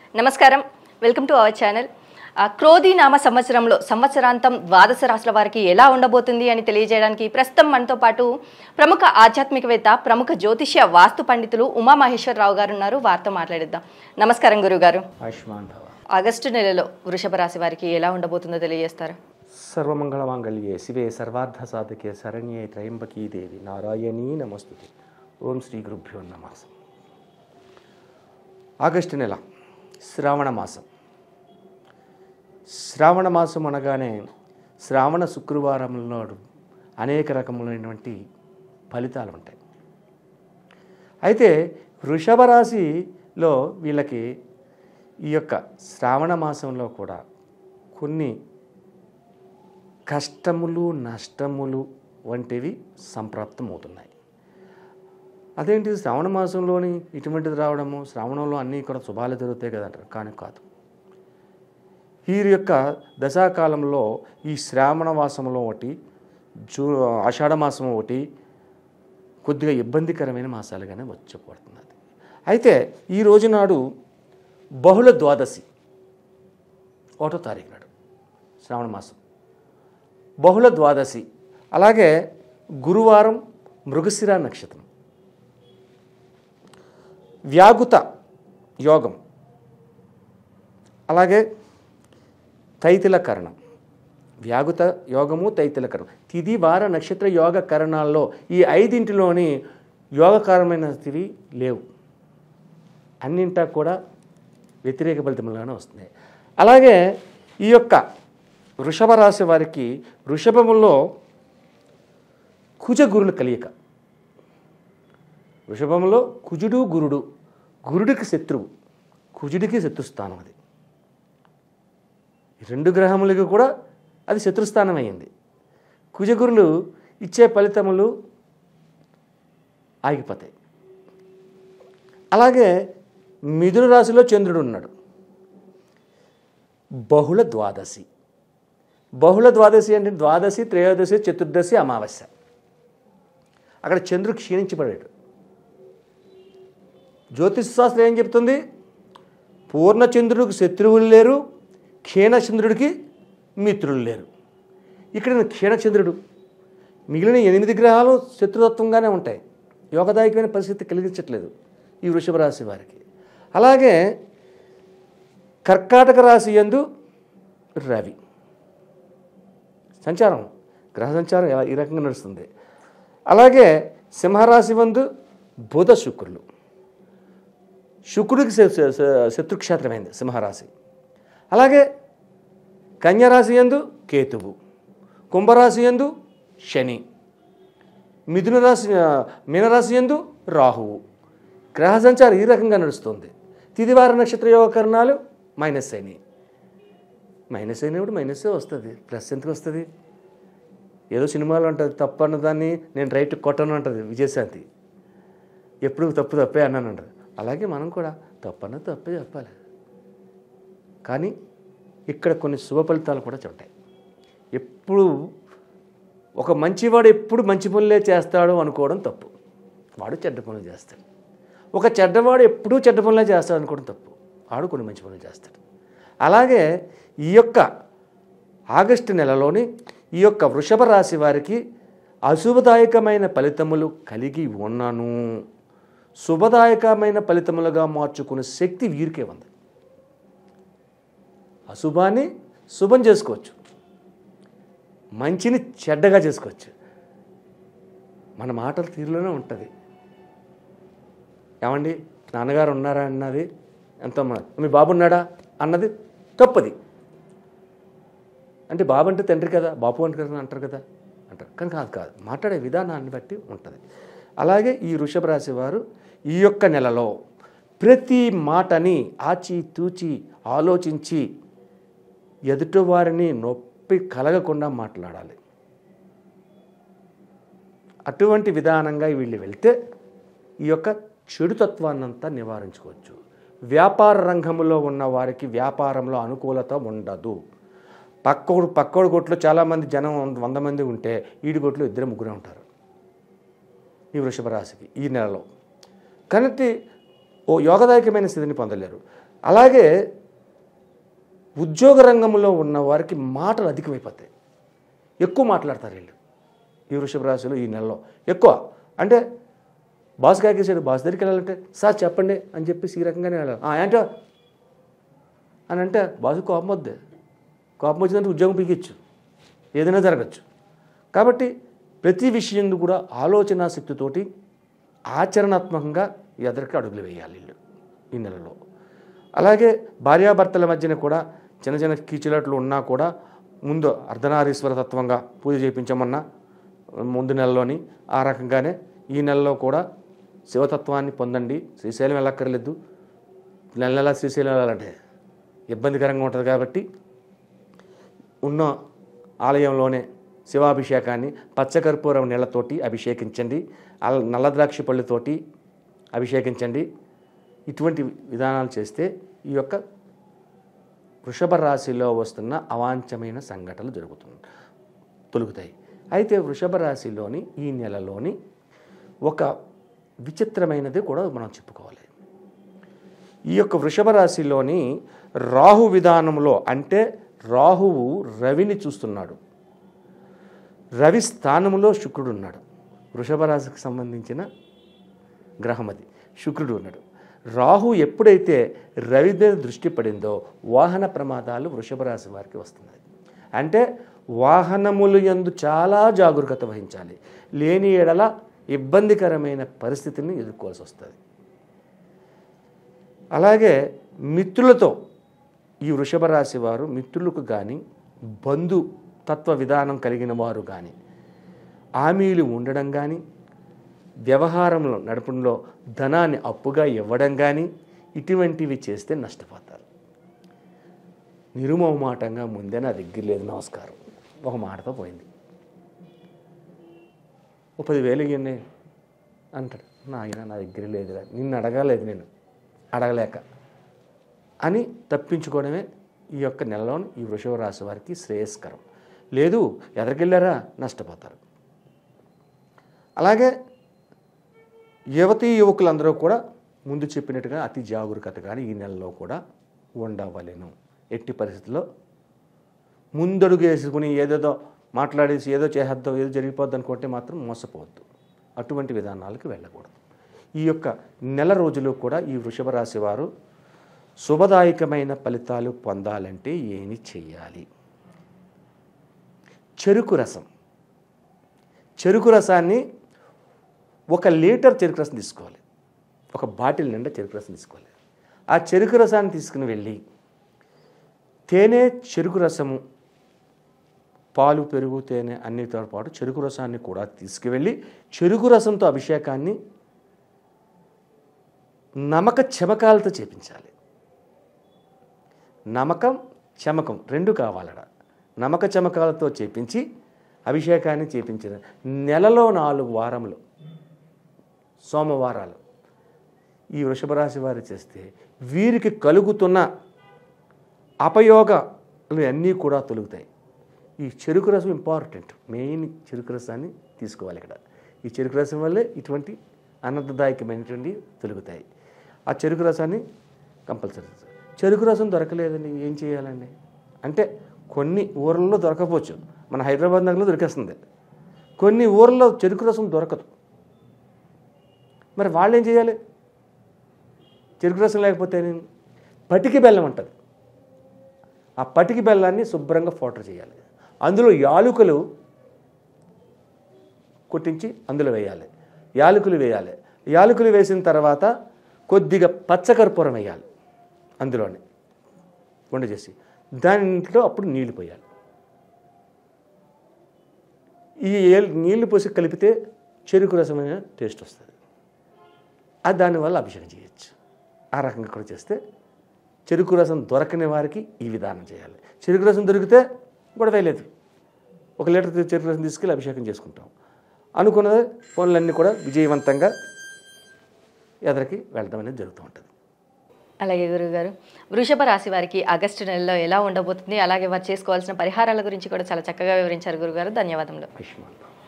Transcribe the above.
నమస్కారం welcome to our channel ఆ, క్రోధి నామ సంవత్సరంలో సంవత్సరాంతం ద్వాదశ రాశుల వారికి ఎలా ఉండబోతుంది అని తెలియజేయడానికి ప్రస్తుతం మనతో పాటు ప్రముఖ ఆధ్యాత్మికవేత్త ప్రముఖ జ్యోతిష్య వాస్తు పండితులు ఉమామహేశ్వరరావు గారు ఉన్నారు వారితో మాట్లాడిద్దాం నమస్కారం గురుగారు ఆయుష్మాన్ భవ ఆగస్టు నెలలో వృషభ రాశి వారికి ఎలా ఉండబోతుందో తెలియజేస్తారా సర్వమంగళమాంగళ్యే శివే సర్వార్థ సాధకే శరణ్యే త్రయంబకీ దేవి నారాయణీ నమస్తుతే ఓం శ్రీ గురుభ్యో నమ ఆగస్టు నెల శ్రావణ మాసం శ్రావణ మాసం అనగానే శ్రావణ శుక్రవారం నాడు అనేక రకములైనటువంటి ఫలితాలు ఉంటాయి అయితే వృషభ రాశిలో వీళ్ళకి ఈ యొక్క శ్రావణ మాసంలో కూడా కొన్ని కష్టములు నష్టములు వంటివి సంప్రాప్తమవుతున్నాయి అదేంటి శ్రావణ మాసంలోని ఇటువంటిది రావడము శ్రావణంలో అన్నీ కూడా శుభాలు జరుగుతాయి కదంటారు కానీ కాదు వీరి యొక్క దశాకాలంలో ఈ శ్రావణ మాసంలో ఒకటి జూ ఆషాఢ మాసం ఒకటి కొద్దిగా ఇబ్బందికరమైన మాసాలుగానే వచ్చపడుతున్నది అయితే ఈ రోజు నాడు బహుళ ద్వాదశి ఒకటో తారీఖు నాడు శ్రావణ మాసం బహుళ ద్వాదశి అలాగే గురువారం మృగశిర నక్షత్రం వ్యాగుత యోగం అలాగే తైతిల కరణం వ్యాగుత యోగము తైతిల కరణం తిది వార నక్షత్ర యోగ కరణాల్లో ఈ ఐదింటిలోని యోగకరమైనవి లేవు అన్నింటా కూడా వ్యతిరేక ఫలితములుగానే వస్తున్నాయి అలాగే ఈ యొక్క వృషభ రాశి వారికి వృషభములో కుజ గురుల కలియక వృషభంలో కుజుడు గురుడు గురుడికి శత్రువు కుజుడికి శత్రుస్థానం అది ఈ రెండు గ్రహములకి కూడా అది శత్రుస్థానం అయింది కుజగురులు ఇచ్చే ఫలితములు ఆగిపోతాయి అలాగే మిథున రాశిలో చంద్రుడు ఉన్నాడు బహుళ ద్వాదశి బహుళ ద్వాదశి అంటే ద్వాదశి త్రయోదశి చతుర్దశి అమావాస్య అక్కడ చంద్రుడు క్షీణించబడాడు జ్యోతిష్ శాస్త్రం ఏం చెప్తుంది పూర్ణచంద్రుడికి శత్రువులు లేరు క్షీణచంద్రుడికి మిత్రులు లేరు ఇక్కడ క్షీణచంద్రుడు మిగిలిన ఎనిమిది గ్రహాలు శత్రుతత్వంగానే ఉంటాయి యోగదాయకమైన పరిస్థితి కలిగించట్లేదు ఈ వృషభ రాశి వారికి అలాగే కర్కాటక రాశి యందు రవి సంచారం గ్రహ సంచారం ఎలా- ఈ రకంగా నడుస్తుంది అలాగే సింహరాశి వందు బుధ శుక్రులు శుక్రుడికి శ- శ- శ- శత్రుక్షేత్రమైంది సింహరాశి అలాగే కన్యరాశి యందు కేతువు కుంభరాశి యందు శని మిథున రాశి ఆ, మీనరాశి యందు రాహువు గ్రహ సంచారం ఈ రకంగా నడుస్తుంది తిదివార నక్షత్ర యోగ కరణాలు మైనస్ అయినాయి మైనస్ అయినప్పుడు మైనస్సే వస్తుంది ప్లస్ ఎందుకు వస్తుంది ఏదో సినిమాలో ఉంటుంది తప్పు అన్నదాన్ని నేను రైట్ కొట్టను అంటుంది విజయశాంతి ఎప్పుడు తప్పు తప్పే అన్నాను అంటారు అలాగే మనం కూడా తప్పు అన్నది తప్పే చెప్పాలి కానీ ఇక్కడ కొన్ని శుభ ఫలితాలు కూడా ఉంటాయి ఎప్పుడు ఒక మంచివాడు ఎప్పుడు మంచి పనులే చేస్తాడు అనుకోవడం తప్పు వాడు చెడ్డ పనులు చేస్తాడు ఒక చెడ్డవాడు ఎప్పుడూ చెడ్డ పనులే చేస్తాడు అనుకోవడం తప్పు వాడు కొన్ని మంచి పనులు చేస్తాడు అలాగే ఈ యొక్క ఆగస్టు నెలలోని ఈ యొక్క వృషభ రాశి వారికి అశుభదాయకమైన ఫలితములు కలిగి ఉన్నాను శుభదాయకమైన ఫలితములుగా మార్చుకునే శక్తి వీరికే ఉంది అశుభాన్ని శుభం చేసుకోవచ్చు మంచిని చెడ్డగా చేసుకోవచ్చు మన మాటల తీరులోనే ఉంటుంది ఏమండి నాన్నగారు ఉన్నారా అన్నది ఎంతో మన మీ బాబు ఉన్నాడా అన్నది తప్పది అంటే బాబు అంటే తండ్రి కదా బాబు అంటే కదా అంటారు కదా అంటారు కానీ కాదు కాదు మాట్లాడే విధానాన్ని బట్టి ఉంటుంది అలాగే ఈ వృషభ రాశి వారు ఈ యొక్క నెలలో ప్రతి మాటని ఆచి తూచి ఆలోచించి ఎదుటివారిని నొప్పి కలగకుండా మాట్లాడాలి అటువంటి విధానంగా వీళ్ళు వెళ్తే ఈ యొక్క చెడుతత్వాన్నంతా నివారించుకోవచ్చు వ్యాపార రంగంలో ఉన్న వారికి వ్యాపారంలో అనుకూలత ఉండదు పక్కోడు పక్కోడు కొట్లో చాలామంది జనం వంద మంది ఉంటే ఈడి కొట్లో ఇద్దరు ముగ్గురే ఉంటారు ఈ వృషభ రాశికి ఈ నెలలో కాబట్టి ఓ యోగదాయకమైన స్థితిని పొందలేరు అలాగే ఉద్యోగ రంగంలో ఉన్న వారికి మాటలు అధికమైపోతాయి ఎక్కువ మాట్లాడతారు వీళ్ళు ఈ వృషభ రాశిలో ఈ నెలలో ఎక్కువ అంటే బాస్ కాకేసాడు బాస్ దగ్గరికి వెళ్ళాలంటే సార్ చెప్పండి అని చెప్పేసి ఈ రకంగానే వెళ్ళాలి "ఆ, ఏంటో అని అంటే బాసు కోపం వద్దే కోపం వచ్చిందంటే ఉద్యోగం పీకిచ్చు ఏదైనా జరగచ్చు కాబట్టి ప్రతి విషయం కూడా ఆలోచన శక్తితోటి ఆచరణాత్మకంగా ఎదరికి అడుగులు వేయాలి వీళ్ళు ఈ నెలలో అలాగే భార్యాభర్తల మధ్యన కూడా చిన్న చిన్న కీచులాట్లు ఉన్నా కూడా ముందు అర్ధనారీశ్వర తత్వంగా పూజ చేయించమన్నా ముందు నెలలోని ఆ రకంగానే ఈ నెలలో కూడా శివతత్వాన్ని పొందండి శ్రీశైలం వెళ్ళక్కర్లేదు నెల నెల శ్రీశైలం వెళ్ళాలంటే ఇబ్బందికరంగా ఉంటుంది కాబట్టి ఉన్న ఆలయంలోనే శివాభిషేకాన్ని పచ్చకర్పూరం నీళ్లతోటి అభిషేకించండి అల- నల్ల ద్రాక్ష పళ్ళుతోటి అభిషేకించండి ఇటువంటి విధానాలు చేస్తే ఈ యొక్క వృషభ రాశిలో వస్తున్న అవాంఛమైన సంఘటనలు జరుగుతున్నాయి తొలుగుతాయి అయితే వృషభ రాశిలోని ఈ నెలలోని ఒక విచిత్రమైనది కూడా మనం చెప్పుకోవాలి ఈ యొక్క వృషభ రాశిలోని రాహు విధానంలో అంటే రాహువు రవిని చూస్తున్నాడు రవి స్థానంలో శుక్రుడు ఉన్నాడు వృషభ రాశికి సంబంధించిన గ్రహం అది శుక్రుడు ఉన్నాడు రాహు ఎప్పుడైతే రవి మీద దృష్టి పడిందో వాహన ప్రమాదాలు వృషభ రాశి వారికి వస్తున్నాయి అంటే వాహనములు యందు చాలా జాగరూకత వహించాలి లేని ఎడల ఇబ్బందికరమైన పరిస్థితిని ఎదుర్కోవాల్సి వస్తుంది అలాగే మిత్రులతో ఈ వృషభ రాశి వారు మిత్రులకు కానీ బంధు తత్వ విధానం కలిగిన వారు కానీ హామీలు ఉండడం కానీ వ్యవహారంలో నడపడంలో ధనాన్ని అప్పుగా ఇవ్వడం కానీ ఇటువంటివి చేస్తే నష్టపోతారు నిరుమోమాటంగా ముందే నా దగ్గర లేదు నమస్కారం ఒక మాటతో పోయింది ఓ పదివేలు ఇవ్వండి అంటాడు నాయన నా దగ్గర లేదురా నిన్ను అడగలేదు నేను అడగలేక అని తప్పించుకోవడమే ఈ యొక్క నెలలోని ఈ వృషభ రాశి వారికి శ్రేయస్కరం లేదు ఎదరికెళ్ళారా నష్టపోతారు అలాగే యువతీ యువకులందరూ కూడా ముందు చెప్పినట్టుగా అతి జాగరూకతగానే ఈ నెలలో కూడా ఉండవలెను ఎట్టి పరిస్థితుల్లో ముందడుగు వేసుకుని ఏదేదో మాట్లాడేసి ఏదో చేసేద్దాం ఏదో జరిగిపోద్ది అనుకుంటే మాత్రం మోసపోవద్దు అటువంటి విధానాలకు వెళ్ళకూడదు ఈ యొక్క నెల రోజులు కూడా ఈ వృషభ రాశి వారు శుభదాయకమైన ఫలితాలు పొందాలంటే ఏమి చెయ్యాలి చెరుకు రసం చెరుకు రసాన్ని ఒక లీటర్ చెరుకు రసం తీసుకోవాలి ఒక బాటిల్ నిండా చెరుకు రసం తీసుకోవాలి ఆ చెరుకు రసాన్ని తీసుకుని వెళ్ళి తేనె చెరుకు రసము పాలు పెరుగు తేనె అన్నిటితో పాటు చెరుకు రసాన్ని కూడా తీసుకువెళ్ళి చెరుకు రసంతో అభిషేకాన్ని నమక చెమకాలతో చేపించాలి నమకం చమకం రెండు కావాలడ నమక చమకాలతో చేపించి అభిషేకాన్ని చేపించిన నెలలో నాలుగు వారములు సోమవారాలు ఈ వృషభ రాశి వారు చేస్తే వీరికి కలుగుతున్న అపయోగాలు అన్నీ కూడా తొలుగుతాయి ఈ చెరుకు రసం ఇంపార్టెంట్ మెయిన్ చెరుకు రసాన్ని తీసుకోవాలి ఇక్కడ ఈ చెరుకు రసం వల్లే ఇటువంటి అనంతదాయకమైనటువంటి తొలుగుతాయి ఆ చెరుకు రసాన్ని కంపల్సరీ చెరుకు రసం దొరకలేదండి ఏం చేయాలండి అంటే కొన్ని ఊర్లలో దొరకపోవచ్చు మన హైదరాబాద్ నగరంలో దొరికేస్తుంది కొన్ని ఊర్లలో చెరుకు రసం దొరకదు మరి వాళ్ళు ఏం చేయాలి చెరుకు రసం లేకపోతే నేను పటికి బెల్లం అంటది ఆ పటికి బెల్లాన్ని శుభ్రంగా ఫోటర్ చేయాలి అందులో యాలుకలు కొట్టించి అందులో వేయాలి యాలకులు వేయాలి యాలకులు వేసిన తర్వాత కొద్దిగా పచ్చకర్పూరం వేయాలి అందులోనే వంట చేసి దాంట్లో అప్పుడు నీళ్లు పోయాలి ఈ ఏల్- నీళ్లు పోసి కలిపితే చెరుకు రసమైన టేస్ట్ వస్తుంది అది దానివల్ల అభిషేకం చేయొచ్చు ఆ రకంగా కూడా చేస్తే చెరుకు రసం దొరకని వారికి ఈ విధానం చేయాలి చెరుకు రసం దొరికితే గొడవ లేదు ఒక లీటర్ చెరుకు రసం తీసుకెళ్ళి అభిషేకం చేసుకుంటాం అనుకున్నది పనులన్నీ కూడా విజయవంతంగా ఎదరికి వెళ్ళడం అనేది జరుగుతూ ఉంటుంది అలాగే గురుగారు వృషభ రాశి వారికి ఆగస్టు నెలలో ఎలా ఉండబోతుంది అలాగే వారు చేసుకోవాల్సిన పరిహారాల గురించి కూడా చాలా చక్కగా వివరించారు గురుగారు ధన్యవాదములు ఆయుష్మాన్